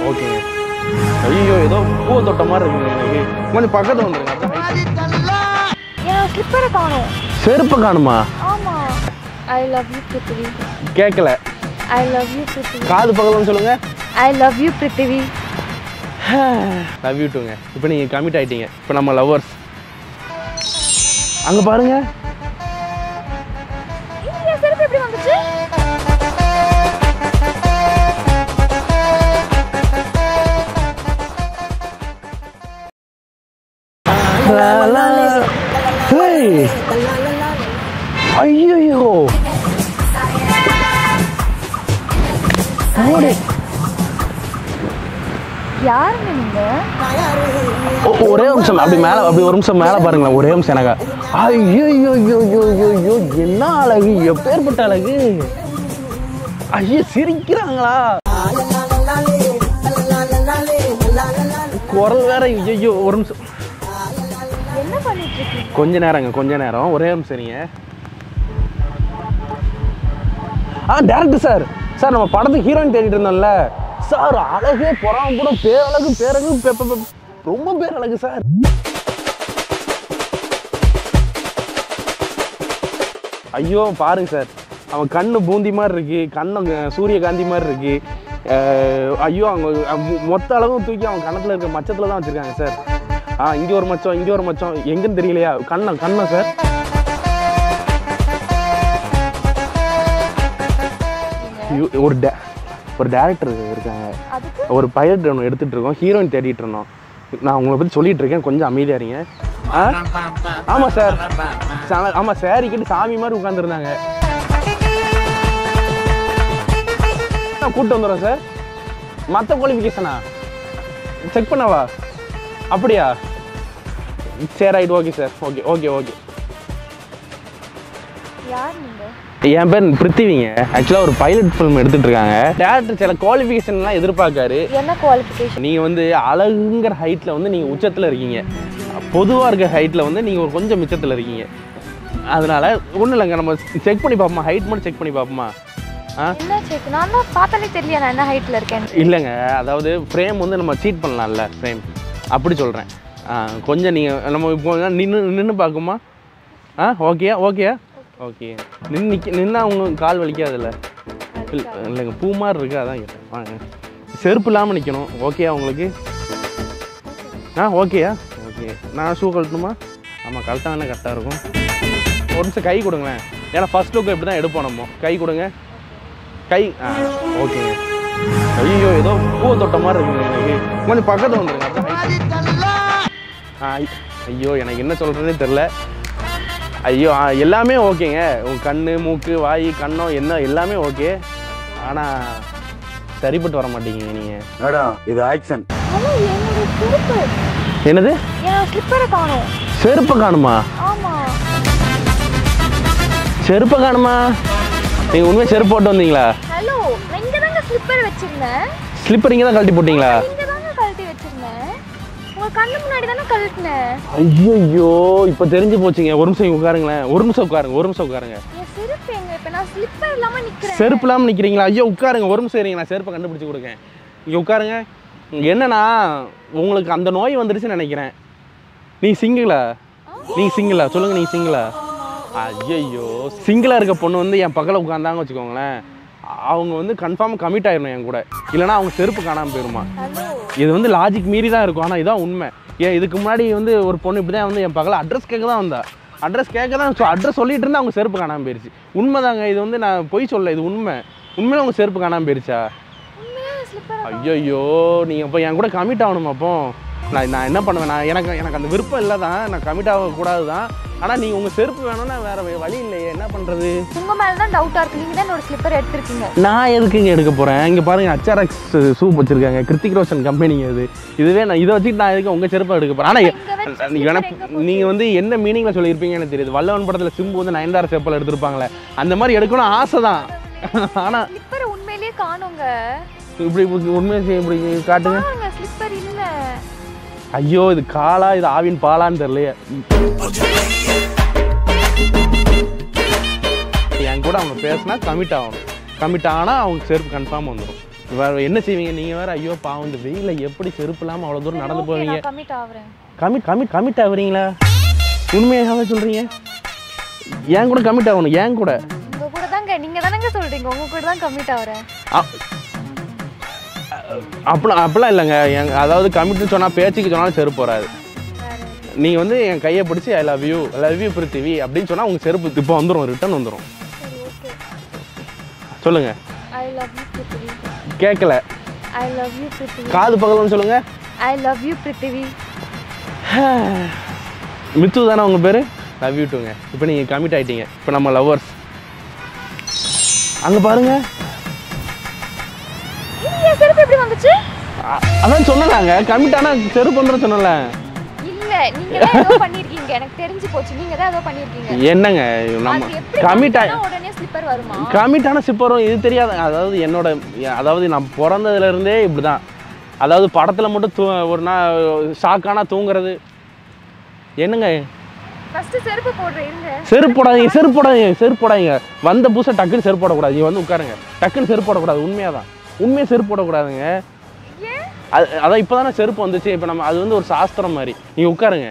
ஓகேங்க ஐயோ ஏதோ பூவை தொட்ட மாதிரி இருக்குங்க எனக்கு கொஞ்சம் பக்கத்துல வந்துருங்க அதான் height. என் ஸ்லிப்பரை காணும் செருப்பு காணுமா ஆமா ஐ லவ் யூ பிருத்திவி கேட்கல ஐ லவ் யூ பிருத்திவி காது பக்கத்துலன்னு சொல்லுங்க I love you Prithvi love you டூங்க இப்போ நீங்கள் கமிட் ஆயிட்டீங்க இப்போ நம்ம லவ்வர்ஸ் அங்கே பாருங்க என் செருப்பு எப்படி வந்துச்சு ஐயோ யாருங்க நீங்க ஒரே நிமிஷம் அப்படி மேலே அப்படி ஒரு நிமிஷம் மேலே பாருங்களேன் ஒரே நிமிஷம் எனக்கு ஐயோ ஐயோ ஐயோ ஐயோ ஐயோ என்ன அழகு எப்பேற்பட்ட அழகு ஐயோ சிரிக்கிறாங்களா குரல் வேற ஐயோ ஒரு நிமிஷம் என்ன பண்ணிட்டு இருக்கீங்க கொஞ்ச நேரங்க கொஞ்ச நேரம் ஒரே நிமிஷம் சரிங்க ஆ டேரக்டர் சார் சார் நம்ம படத்துக்கு ஹீரோயின் தேடிட்டு இருந்தோம்ல சார் அழகு புறம் கூட பேரழகு பேரழகு பெ- பெ- பெ- ரொம்ப பேரழகு சார் ஐயோ பாருங்க சார் அவன் கண்ணு பூந்தி மாதிரி இருக்கு கண்ணு அங்க சூரியகாந்தி மாதிரி இருக்கு அஹ் ஐயோ அவங்க மொ- மொத்த அளவும் தூக்கி அவன் கண்ணத்துல இருக்க மச்சத்துல தான் வச்சிருக்காங்க சார் ஆ இங்க ஒரு மச்சம் இங்க ஒரு மச்சம் எங்கன்னு தெரியலையா கண்ணம் கண்ணம் சார் ஐயோ, ஒரு டே ஒரு டேரக்டர் இருக்காங்க அதுக்கு ஒரு பைலட் ஒன்று எடுத்துட்டு இருக்கோம் ஹீரோயின் தேடிட்டு இருந்தோம் நான் உங்களை பற்றி சொல்லிட்டு இருக்கேன் கொஞ்சம் அமைதியா இருங்க ஆ ஆமாம் சார் சா- ஆமாம் சாரி கட்டி சாமி மாதிரி உட்காந்துருந்தாங்க நான் கூப்பிட்டு வந்துடுறோம் சார் மற்ற குவாலிஃபிகேஷனா செக் பண்ணவா அப்படியா சரி right okay sir okay okay okay யார் நீங்க என் பேர் பிருத்திவிங்க ஆக்சுவலாக ஒரு பைலட் ஃபிலிம் எடுத்துட்டு இருக்காங்க டேரக்டர் சில குவாலிஃபிகேஷன்லாம் எதிர்பார்க்காரு என்ன குவாலிஃபிகேஷன் நீங்கள் வந்து அழகுங்கிற ஹைட்டில் வந்து நீங்கள் உச்சத்தில் இருக்கீங்க பொதுவாக இருக்க ஹைட்டில் வந்து நீங்கள் ஒரு கொஞ்சம் மிச்சத்தில் இருக்கீங்க அதனால ஒன்றும் இல்லைங்க நம்ம செக் பண்ணி பார்ப்போமா ஹைட் மட்டும் செக் பண்ணி பார்ப்போமா ஆ என்ன செக் நான் தான் பார்த்தாலே தெரியல நான் என்ன ஹைட்ல இருக்கேன் இல்லைங்க அதாவது ஃப்ரேம் வந்து நம்ம சீட் பண்ணலாம்ல ஃப்ரேம் அப்படி சொல்கிறேன் கொஞ்சம் நீங்கள் நம்ம இப்போ நின்று நின்று பார்க்குமா ஆ ஓகேயா ஓகேயா ஓகே நின்று நிற்க நின்னா அவங்க கால் வலிக்காதுல்ல இல்ல- இல்லைங்க பூ மாதிரி இருக்கு அதான் கேட்டேன் வாங்க செருப்பு இல்லாமல் நிற்கணும் ஓகேயா உங்களுக்கு ஆ ஓகேயா ஓகே நான் ஷூ கழட்டணுமா ஆமாம் கழட்டா வேணா கரெக்டாக இருக்கும் ஒரு நிமிஷம் கை கொடுங்களேன் ஏன்னா ஃபர்ஸ்ட் லுக் இப்படி தான் எடுப்போம் நம்ம கை கொடுங்க கை ஆ ஓகேங்க ஐயோ ஏதோ பூவை தொட்ட மாதிரி இருக்குங்க எனக்கு கொஞ்சம் பக்கத்தில் வந்துருங்க அதான் height. ஆ ஐ- ஐயோ எனக்கு என்ன சொல்கிறதுனே தெரில ஐயோ ஆ, எல்லாமே ஓகேங்க உங்கள் கண் மூக்கு வாய் கண்ணம் என்ன எல்லாமே ஓகே ஆனால் சரிப்பட்டு வர மாட்டீங்க நீங்கள் மேடம் இது ஆக்ஷன் ஹலோ என்னோட செருப்பு என்னது என் ஸ்லிப்பரை காணும் செருப்பு காணுமா ஆமா செருப்பை காணுமா நீங்கள் உண்மையாக செருப்பு போட்டு வந்தீங்களா ஹலோ நான் இங்க தாங்க ஸ்லிப்பர் வச்சிருந்தேன் ஸ்லிப்பர் இங்கே தான் கழட்டி போட்டிங்களா இங்க தாங்க கழட்டி வச்சிருந்தேன் உங்க கண்ணு முன்னாடி தானே கழட்டினேன் ஐயோ இப்போ தெரிஞ்சு போச்சுங்க ஒரு நிமிஷம் இங்க உட்காருங்களேன் ஒரு நிமிஷம் உட்காருங்க ஒரு நிமிஷம் உட்காருங்க என் செருப்பு எங்க இப்ப நான் ஸ்லிப்பர் இல்லாம நிக்கிறேன் செருப்பு இல்லாமல் நிற்கிறீங்களா ஐயோ உட்காருங்க ஒரு நிமிஷம் இருங்க நான் செருப்பை கண்டுபிடிச்சி கொடுக்கேன் இங்கே உட்காருங்க இங்க என்னன்னா உங்களுக்கு அந்த நோய் வந்துருச்சுன்னு நினைக்கிறேன் நீ சிங்கிளா நீ சிங்கிளா சொல்லுங்க நீ சிங்கிளா ஐயோ சிங்கிளாக இருக்க பொண்ணு வந்து என் பக்கத்தில் உட்காந்தாங்க வச்சுக்கோங்களேன் அவங்க வந்து கன்ஃபார்ம் கமிட் ஆயிடணும் என் கூட இல்லைன்னா அவங்க செருப்பு காணாமல் போயிருமா ஹலோ இது வந்து லாஜிக் மீறி தான் இருக்கும் ஆனால் இதான் உண்மை ஏன் இதுக்கு முன்னாடி வந்து ஒரு பொண்ணு இப்படி தான் வந்து என் பக்கத்தில் அட்ரஸ் கேட்க தான் வந்தா அட்ரஸ் கேட்க தான் அட்ரஸ் சொல்லிட்டு இருந்தா அவங்க செருப்பு காணாமல் போயிருச்சு உண்மைதாங்க இது வந்து நான் பொய் சொல்ல இது உண்மை உண்மையில அவங்க செருப்பு காணாமல் போயிருச்சா உண்மையா ஸ்லிப்பர் ஐயோ நீங்கள் இப்போ என் கூட கமிட் ஆகணும் அப்போ நான் நான் என்ன பண்ணுவேன் நான் எனக்கு எனக்கு அந்த விருப்பம் இல்லை தான் நான் கமிட் ஆகக்கூடாது தான் ஆனால் நீங்கள் உங்கள் செருப்பு வேணும்னா வேறு வழி இல்லையே என்ன பண்ணுறது உங்க மேல தான் டவுட்டா இருக்கு நீங்க தான் என்னோட ஸ்லிப்பர் எடுத்திருக்கீங்க நான் எதுக்குங்க எடுக்க போகிறேன் இங்கே பாருங்க ஹச்ஆர்எக்ஸ் சூப் வச்சுருக்காங்க கிருத்திக் ரோஷன் கம்பெனிங்க இது இதுவே நான் இதை வச்சுட்டு நான் எதுக்கு உங்கள் செருப்பை எடுக்க போகிறேன் இங்க வச்ச ஆனால் நீங்கள் வேணா slipper எங்க நீங்கள் வந்து என்ன மீனிங்கில் சொல்லியிருப்பீங்கன்னு எனக்கு தெரியுது வல்லவன் படத்தில் சிம்பு வந்து நயன்தார செப்பல் எடுத்திருப்பாங்களே அந்த மாதிரி எடுக்கணும் ஆசை தான் ஆனால் ஸ்லிப்பர் உண்மையிலேயே காணுங்க இப்படி இப்படி உண்மையை இப்படி காட்டுங்க பாருங்க ஸ்லிப்பர் இல்ல ஐயோ இது காலா இது ஆவின் பாலான்னு தெரியலையே என் கூட அவங்க பேசினா கமிட் ஆகணும் கமிட் ஆனால் அவங்க செருப்பு கன்ஃபார்ம் வந்துடும் வேற என்ன செய்வீங்க நீங்கள் வேற ஐயோ பாவம் இந்த வெயிலில் எப்படி செருப்பு இல்லாமல் அவ்வளோ தூரம் நடந்து போவீங்க நான் கமிட் ஆகுறேன் கமிட் கமிட் கமிட் ஆகுறீங்களா உண்மையாக சொல்கிறீங்க ஏன் கூட கமிட் ஆகணும் ஏன் கூட உங்க கூட தாங்க நீங்க தானங்க சொல்றீங்க உங்க கூட தான் கமிட் ஆகுறேன் அப்படிலாம் அப்படிலாம் இல்லைங்க என் அதாவது கமிட்னு சொன்னால் பேச்சுக்கு சொன்னாலும் செருப்பு வராது வேற நீங்கள் வந்து என் கையை பிடிச்சி I love you love you Prithvi அப்படின்னு சொன்னால் உங்கள் செருப்பு இப்போ வந்துடும் ரிட்டர்ன் வந்துடும் சரி ஓகே சொல்லுங்கள் ஐ லவ் யூ பிருத்திவி கேட்கல ஐ லவ் யூ பிருத்திவி காது பக்கம்னு சொல்லுங்கள் I love you Prithvi Mithu தானே உங்கள் பேர் லவ் யூ டூங்க இப்போ நீங்கள் கமிட் ஆயிட்டீங்க இப்போ நம்ம லவ்வர்ஸ் அங்கே பாருங்க இது என் செருப்பு எப்படி வந்துச்சு அ- அதான் சொன்னலாங்க கமிட் ஆனால் செருப்பு வந்துடும் சொன்னல இல்ல நீங்க தான் ஏதோ பண்ணிருக்கீங்க எனக்கு தெரிஞ்சு போச்சு நீங்க தான் ஏதோ பண்ணிருக்கீங்க என்னங்க நம்ம அது எப்படி கமிட் ஆகி பண்ணிட்டா உடனே ஸ்லிப்பர் வருமா கமிட்டான சிப்பரும் இது தெரியாது அதாவது என்னோட அதாவது நான் பிறந்ததுல இருந்தே இப்படி தான் அதாவது படத்தில் மட்டும் தூ ஒரு நாள் ஷாக்கானா தூங்குறது என்னங்க ஃபர்ஸ்ட் செருப்பு போடுறேன் இருங்க செருப்பு போடாதீங்க செருப்பு போடாதீங்க செருப்பு போடாதீங்க வந்த புதுசாக டக்குன்னு செருப்பு போடக்கூடாது நீ வந்து உட்காருங்க டக்குன்னு செருப்பு போடக்கூடாது உண்மையாக தான் உண்மையாக செருப்பு போடக்கூடாதுங்க ஏன் அது அதான் இப்போ தானே செருப்பு வந்துச்சு இப்போ நம்ம அது வந்து ஒரு சாஸ்திரம் மாதிரி நீங்கள் உட்காருங்க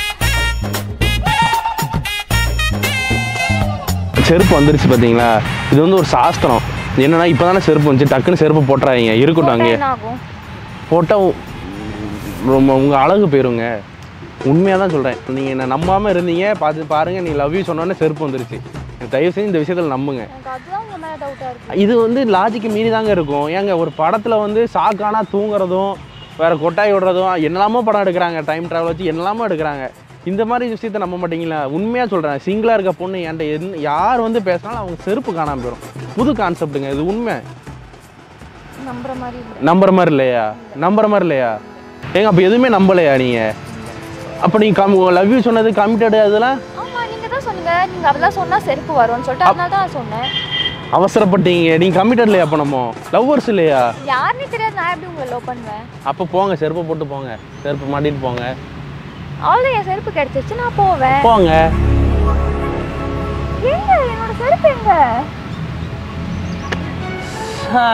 செருப்பு வந்துருச்சு பார்த்தீங்களா இது வந்து ஒரு சாஸ்திரம் என்னன்னா இப்போ தானே செருப்பு வந்துச்சு டக்குன்னு செருப்பு போட்டுறாதீங்க இருக்கட்டும் போட்டா அங்கேயே என்ன ஆகும் போட்டால் ரொம்ப உங்கள் அழகு போயிருங்க உண்மையாக தான் சொல்கிறேன் நீங்கள் என்னை நம்பாமல் இருந்தீங்க பார்த்து பாருங்கள் நீ லவ் யூ சொன்னோன்னே செருப்பு வந்துருச்சு எனக்கு தயவு செஞ்சு இந்த விஷயத்தில் நம்புங்க எனக்கு அதுதான் உங்க மேல டவுட்டா இருக்கு இது வந்து லாஜிக்கு மீறி தாங்க இருக்கும் ஏங்க ஒரு படத்தில் வந்து சாக்கானா தூங்குறதும் வேற கொட்டாய் விடுறதும் என்னெல்லாமோ படம் எடுக்கிறாங்க டைம் ட்ராவல் வச்சு என்னெல்லாமோ எடுக்கிறாங்க இந்த மாதிரி விஷயத்த நம்ப மாட்டீங்களா உண்மையாக சொல்கிறேன் சிங்கிளாக இருக்க பொண்ணு என்கிட்ட என்ன யார் வந்து பேசினாலும் அவங்க செருப்பு காணாமல் போயிடும் புது கான்செப்ட்டுங்க இது உண்மை நம்புற மாதிரி இல்ல நம்புற மாதிரி இல்லையா நம்புற மாதிரி இல்லையா ஏங்க அப்போ எதுவுமே நம்பலையா நீங்கள் அப்போ நீங்கள் கம் லவ் யூ சொன்னது கமிட்டடு அதெல்லாம் ஆமா நீங்க தான் சொன்னீங்க நீங்க அதெல்லாம் சொன்னா செருப்பு வரும்னு சொல்லிட்டு அதனால தான் நான் சொன்னேன் அவசரப்பட்டீங்க நீங்கள் கமிட்டட் இல்லையா அப்போ நம்ம லவ்வர்ஸ் இல்லையா யாருன்னு தெரியாது நான் எப்படி உங்களை லவ் பண்ணுவேன் அப்போ போங்க செருப்பை போட்டு போங்க செருப்பு மாட்டிட்டு போங்க அவ்வளோ என் செருப்பு கிடைச்சிருச்சு நான் போவேன் போங்க எங்க என்னோட செருப்பு எங்க ஆ.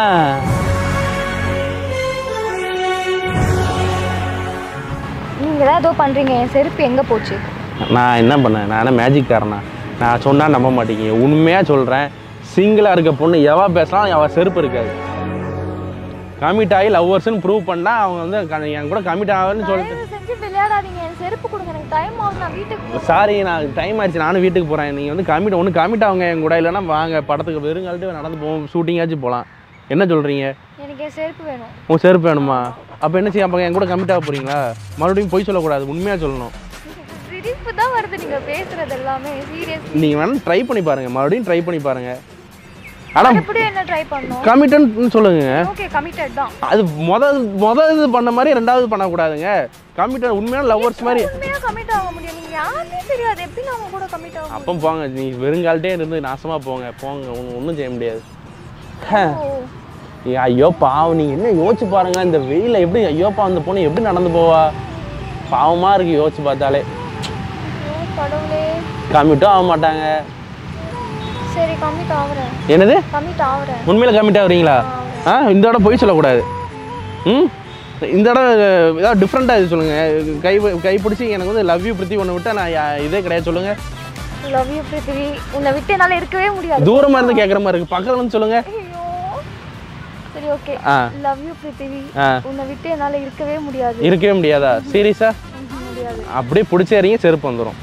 நீங்க தான் ஏதோ பண்றீங்க என் செருப்பு எங்க போச்சு நான் என்ன பண்ணேன் நான் என்ன மேஜிக் காரனா நான் சொன்னால் நம்ப மாட்டீங்க உண்மையாக சொல்கிறேன் சிங்கிளாக இருக்க பொண்ணு எவா பேசினாலும் அவள் செருப்பு இருக்காது கமிட் ஆகி லவ்வர்ஸ்னு ப்ரூவ் பண்ணால் அவங்க வந்து க- என் கூட கமிட் ஆகுன்னு சொல்லிட்டு தயவு செஞ்சு விளையாடாதீங்க என் செருப்பு கொடுங்க எனக்கு டைம் ஆகுது நான் வீட்டுக்கு சாரி நான் டைம் ஆயிடுச்சு நானும் வீட்டுக்கு போகிறேன் நீங்கள் வந்து கமிட் ஒன்று கமிட் ஆகுங்க என் கூட இல்லைன்னா வாங்க படத்துக்கு வெறுங்காலிட்டு நடந்து போவோம் ஷூட்டிங்காச்சும் போகலாம் என்ன சொல்கிறீங்க எனக்கு என் செருப்பு வேணும் உன் செருப்பு வேணுமா அப்போ என்ன செய்ய அப்போ என் கூட கமிட் ஆக போகிறீங்களா மறுபடியும் போய் சொல்லக்கூடாது உண்மையாக சொல்லணும் சிரிப்பு தான் வருது நீங்க பேசுறது எல்லாமே சீரியஸ் நீங்கள் வேணால் ட்ரை பண்ணி பாருங்கள் மறுபடியும் ட்ரை பண்ணி பாருங்கள் ஆனால் எப்படி என்ன ட்ரை பண்ணோம் கமிட்டன்னு சொல்லுங்க ஓகே கமிட்டட் தான் அது முதல் முதல் இது பண்ண மாதிரி ரெண்டாவது பண்ணக்கூடாதுங்க கமிட்டட் உண்மையான லவ்வர்ஸ் மாதிரி உண்மையா கமிட் ஆக முடியும் நீங்க யாருமே தெரியாது எப்படி நான் உங்க கூட கமிட் ஆக அப்போ போங்க நீ வெறுங்கால்ட்டே இருந்து நாசமாக போங்க போங்க ஒன்றும் செய்ய முடியாது முடியும் ஏ, ஐயோ பாவம் நீங்கள் என்ன யோசிச்சு பாருங்க இந்த வெயிலில் எப்படி ஐயோப்பா அந்த பொண்ணு எப்படி நடந்து போவா பாவமாக இருக்கு யோசிச்சு பார்த்தாலே ஐயோ, கடவுளே கமிட்டும் ஆக மாட்டாங்க சரி கமிட் ஆகுறேன் என்னது கமிட் ஆகுறேன் உண்மையில் கமிட் ஆகுறீங்களா ஆ இந்த இடம் போய் சொல்லக்கூடாது ம் இந்த இடம் ஏதாவது டிஃப்ரெண்ட்டாக இது சொல்லுங்கள் கை கை பிடிச்சி எனக்கு வந்து லவ் யூ பிரித்தி ஒன்று விட்டா நான் யா- இதே கிடையாது சொல்லுங்கள் லவ் யூ பிருத்திவி உன்னை விட்டு என்னால இருக்கவே முடியாது தூரமாக இருந்து கேட்குற மாதிரி இருக்குது பக்கத்தில் வந்து சொல்லுங்கள் ஐயோ சரி okay ah love you Prithvi ஆ உன்னை விட்டு என்னால இருக்கவே முடியாது இருக்கவே முடியாதா சீரியஸா ம்ஹும், முடியாது அப்படியே பிடிச்சேறீங்க செருப்பு வந்துடும்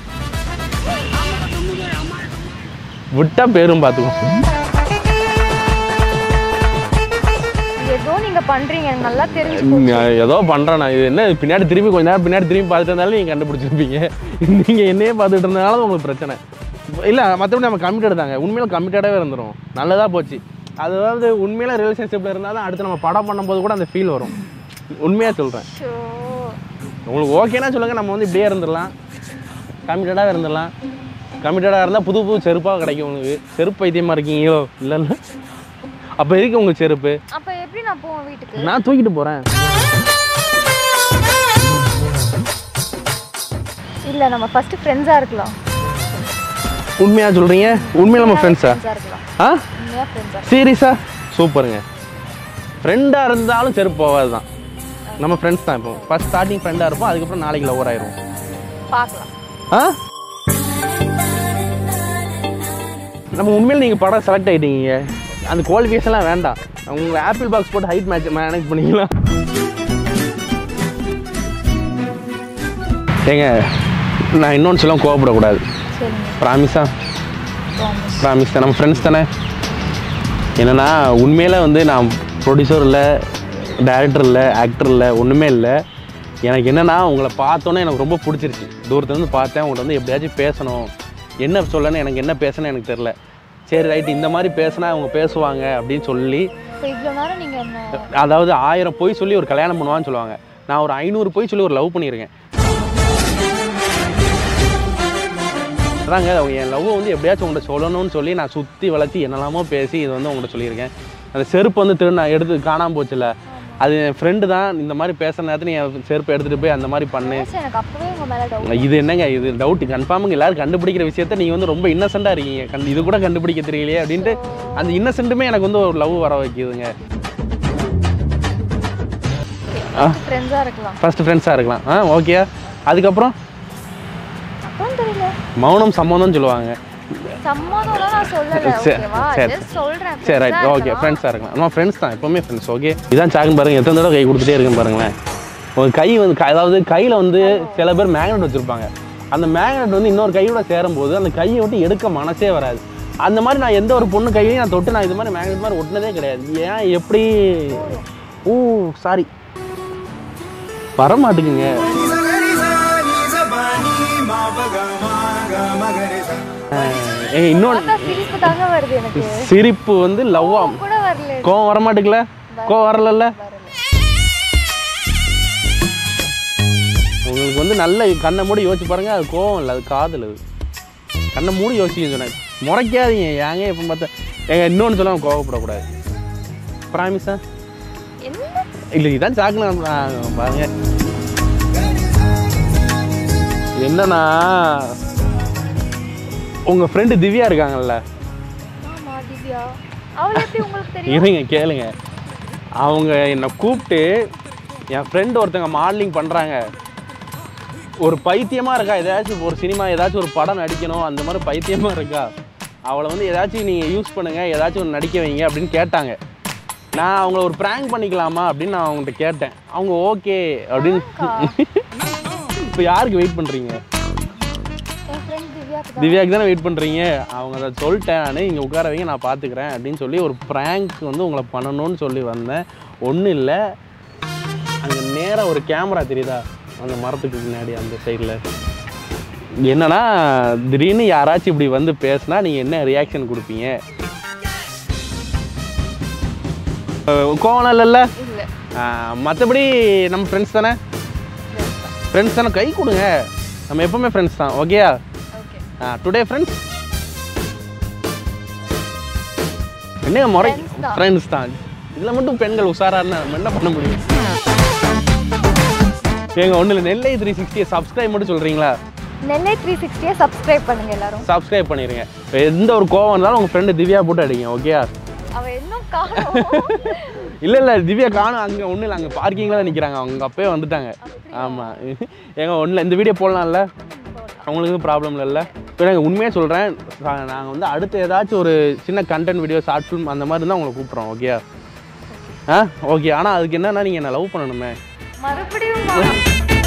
விட்டா பேரும் பார்த்துக்கோ ஏதோ நீங்க பண்றீங்க எனக்கு நல்லா தெரிஞ்சு போச்சு. நான் ஏதோ பண்ணுறேன் நான் இது என்ன பின்னாடி திரும்பி கொஞ்ச நேரம் பின்னாடி திரும்பி பார்த்துட்டு இருந்தாலும் நீங்கள் கண்டுபிடிச்சிருப்பீங்க நீங்கள் என்னையே பார்த்துட்டு இருந்தனால தான் உங்களுக்கு பிரச்சனை இல்லை மற்றபடி நம்ம கமிட்டட் தாங்க உண்மையில கமிட்டடாகவே இருந்துரும் நல்லதாக போச்சு அது வந்து உண்மையில ரிலேஷன்ஷிப்பில் இருந்தால் தான் அடுத்து நம்ம படம் பண்ணும்போது கூட அந்த ஃபீல் வரும் உண்மையாக சொல்கிறேன் ஷோ உங்களுக்கு ஓகேனா சொல்லுங்கள் நம்ம வந்து இப்படியே இருந்துடலாம் கமிட்டடாக இருந்துடலாம் கமிட்டடாக இருந்தால் புது புது செருப்பாக கிடைக்கும் உங்களுக்கு செருப்பு பைத்தியமாக இருக்கீங்களோ இல்லை இல்லை அப்போ எதுக்கு உங்களுக்கு செருப்பு அப்ப எப்படி நான் போவேன் வீட்டுக்கு நான் தூக்கிட்டு போகிறேன் இல்ல நம்ம ஃபர்ஸ்ட் ஃப்ரெண்ட்ஸா இருக்கலாம் உண்மையாக சொல்கிறீங்க உண்மையாக நம்ம ஃப்ரெண்ட்ஸா ஃப்ரெண்ட்ஸா இருக்கலாம் ஆ உண்மையா ஃப்ரெண்ட்ஸா சீரியஸா சூப்பருங்க ஃப்ரெண்டாக இருந்தாலும் செருப்பு போகாது தான் நம்ம ஃப்ரெண்ட்ஸ் தான் இப்போ ஃபஸ்ட் ஸ்டார்டிங் ஃப்ரெண்டாக இருப்போம் அதுக்கப்புறம் நாளைக்கு லவர் ஆயிரும் பார்க்கலாம் ஆ நம்ம உண்மையில் நீங்கள் படம் செலக்ட் ஆகிட்டீங்க அந்த குவாலிஃபிகேஷன்லாம் வேண்டாம் உங்களை ஆப்பிள் பாக்ஸ் போட்டு ஹைட் மேட்ச் மேனேஜ் பண்ணிக்கலாம் ஏங்க நான் இன்னொன்று சொல்ல கோவப்படக்கூடாது சரிங்க ப்ராமிஸா ப்ராமிஸ் ப்ராமிஸ் தான் நம்ம ஃப்ரெண்ட்ஸ் தானே என்னன்னா உண்மையில் வந்து நான் ப்ரொடியூசர் இல்லை டைரக்டர் இல்லை ஆக்டர் இல்லை ஒன்றுமே இல்லை எனக்கு என்னென்னா உங்களை பார்த்தோன்னே எனக்கு ரொம்ப பிடிச்சிருச்சு தூரத்துலேருந்து பார்த்தேன் உங்கள்கிட்ட வந்து எப்படியாச்சும் பேசணும் என்ன சொல்லணும் எனக்கு என்ன பேசணும் எனக்கு தெரில சரி ரைட் இந்த மாதிரி பேசினா அவங்க பேசுவாங்க அப்படின்னு சொல்லி இப்போ இவ்வளோ நேரம் நீங்கள் என்ன அதாவது ஆயிரம் பொய் சொல்லி ஒரு கல்யாணம் பண்ணுவான்னு சொல்லுவாங்க நான் ஒரு ஐநூறு பொய் சொல்லி ஒரு லவ் பண்ணியிருக்கேன் அதாங்க அவங்க என் லவ் வந்து எப்படியாச்சும் உங்கள்கிட்ட சொல்லணும்னு சொல்லி நான் சுற்றி வளர்த்தி என்னெல்லாமோ பேசி இது வந்து உங்கள்கிட்ட சொல்லியிருக்கேன் அந்த செருப்பு வந்து திரு நான் எடுத்து காணாமல் போச்சுல அது என் ஃப்ரெண்டு தான் இந்த மாதிரி பேசுகிற நேரத்தில் நீ என் செருப்பை எடுத்துகிட்டு போய் அந்த மாதிரி பண்ணு சார் எனக்கு அப்பவே உங்க மேல டவுட் இது என்னங்க இது டவுட் கன்ஃபார்முங்க எல்லாரும் கண்டுபிடிக்கிற விஷயத்த நீங்கள் வந்து ரொம்ப இன்னசென்ட்டாக இருக்கீங்க கண்டு இது கூட கண்டுபிடிக்க தெரியலையே அப்படின்ட்டு அந்த இன்னசென்ட்டுமே எனக்கு வந்து ஒரு லவ் வர வைக்குதுங்க ஃப்ரெண்ட்ஸாக இருக்கலாம் ஃபர்ஸ்ட் ஃப்ரெண்ட்ஸாக இருக்கலாம் ஆ ஓகே அதுக்கப்புறம் அப்புறம் தெரியல மௌனம் சம்மந்தம்னு சொல்லுவாங்க சம்மதம்லாம் நான் சொல்லல சரி, ஓகேவா சரி. ஜஸ்ட் சொல்றேன் சரி ரைட் friends-ஆ ஓகே இருக்கலாம். ஃப்ரெண்ட்ஸாக இருக்கலாம் நம்ம ஃப்ரெண்ட்ஸ் தான் எப்போவுமே ஃப்ரெண்ட்ஸ் ஓகே இதான் சாக்குன்னு பாருங்க எத்தனை தடவை கை கொடுத்துட்டே இருக்குன்னு பாருங்களேன் ஒரு கை வந்து க- அதாவது கையில் வந்து சில பேர் மேக்னெட் வச்சுருப்பாங்க அந்த மேக்னெட் வந்து இன்னொரு கையோட சேரும்போது அந்த கையை விட்டு எடுக்க மனசே வராது அந்த மாதிரி நான் எந்த ஒரு பொண்ணு கையையும் நான் தொட்டு நான் இது மாதிரி மேக்னெட் மாதிரி ஒட்டினதே கிடையாது ஏன் எப்படி ஓ சாரி வர மாட்டுக்குங்க ஏங்க இன்னொன்று பார்த்தா சிரிப்பு தாங்க வருது எனக்கு சிரிப்பு வந்து லவ்வா கூட வரல கோவம் வர மாட்டேங்கல கோவம் வரலல்ல வரல உங்களுக்கு வந்து நல்ல கண்ணை மூடி யோசிச்சு பாருங்க அது கோவம் இல்லை அது காதல் அது கண்ணை மூடி யோசிக்க சொன்னேன் முறைக்காதீங்க ஏங்க எப்போ பார்த்தா ஏங்க இன்னொன்று சொல்லாமல் கோவப்படக்கூடாது ப்ராமிஸா என்ன இல்லை இதான் சாக்குன்னு பாருங்க என்னன்னா உங்கள் ஃப்ரெண்டு திவ்யா இருக்காங்கல்ல ஆமா திவ்யா அவள் எப்படி உங்களுக்கு தெரியும் இருங்க கேளுங்க அவங்க என்னை கூப்பிட்டு என் ஃப்ரெண்டு ஒருத்தங்க மாடலிங் பண்ணுறாங்க ஒரு பைத்தியமாக இருக்கா ஏதாச்சும் ஒரு சினிமா ஏதாச்சும் ஒரு படம் நடிக்கணும் அந்த மாதிரி பைத்தியமாக இருக்கா அவளை வந்து ஏதாச்சும் நீங்கள் யூஸ் பண்ணுங்கள் ஏதாச்சும் ஒன்று நடிக்க வைங்க அப்படின்னு கேட்டாங்க நான் அவங்கள ஒரு ப்ராங்க் பண்ணிக்கலாமா அப்படின்னு நான் அவங்கள்ட்ட கேட்டேன் அவங்க ஓகே அப்படின்னு இப்போ யாருக்கு வெயிட் பண்ணுறீங்க என் ஃப்ரெண்ட் திவ்யாக்கு தான் திவ்யாக்கு தானே வெயிட் பண்ணுறீங்க அவங்க அதை சொல்லிட்டேன் நான் இங்கே உட்கார வைங்க நான் பார்த்துக்கிறேன் அப்படின்னு சொல்லி ஒரு ப்ராங்க் வந்து உங்களை பண்ணணும்னு சொல்லி வந்தேன் ஒன்றும் இல்லை அங்கே நேராக ஒரு கேமரா தெரியுதா அந்த மரத்துக்கு பின்னாடி அந்த சைடில் என்னன்னா திடீர்னு யாராச்சும் இப்படி வந்து பேசுனா நீங்கள் என்ன ரியாக்ஷன் கொடுப்பீங்க அஹ் கோவம் இல்லைல்ல இல்ல மற்றபடி நம்ம ஃப்ரெண்ட்ஸ் தானே friends தான் ஃப்ரெண்ட்ஸ் தானே கை கொடுங்க நம்ம எப்பவுமே ஃப்ரெண்ட்ஸ் தான் ஓகேயா ஓகே டுடே ஃப்ரெண்ட்ஸ் என்ன முறை Friends தான். ஃப்ரெண்ட்ஸ் தான் இதில் மட்டும் பெண்கள் உஷாரான்னு நம்ம என்ன பண்ண முடியும் ஏங்க ஒன்றும் இல்லை நெல்லை த்ரீ சிக்ஸ்டியை சப்ஸ்கிரைப் மட்டும் சொல்கிறீங்களா நெல்லை த்ரீ சிக்ஸ்டியை சப்ஸ்கிரைப் பண்ணுங்க எல்லாரும் சப்ஸ்கிரைப் பண்ணிடுங்க எந்த ஒரு கோவம் இருந்தாலும் உங்கள் ஃப்ரெண்டு திவ்யா போட்டு அடிங்க ஓகேயா அவ இன்னும் காணோம் இல்லை இல்லை திவ்யா காணும் அங்கே ஒன்றும் இல்லை அங்கே பார்க்கிங்கில் தான் நிற்கிறாங்க அவங்க அப்பயே வந்துட்டாங்க ஆமாம் ஏங்க ஒன்றும் இந்த வீடியோ போடலாம்ல அவங்களுக்கு எதுவும் ப்ராப்ளம் இல்லைல்ல இப்போ நாங்கள் உண்மையாக சொல்கிறேன் நாங்கள் வந்து அடுத்து ஏதாச்சும் ஒரு சின்ன கண்டென்ட் வீடியோ ஷார்ட் ஃபிலிம் அந்த மாதிரி தான் உங்களை கூப்பிட்றோம் ஓகே ஆ ஓகே ஆனால் அதுக்கு என்னன்னா நீங்கள் என்ன லவ் பண்ணணுமே மறுபடியும்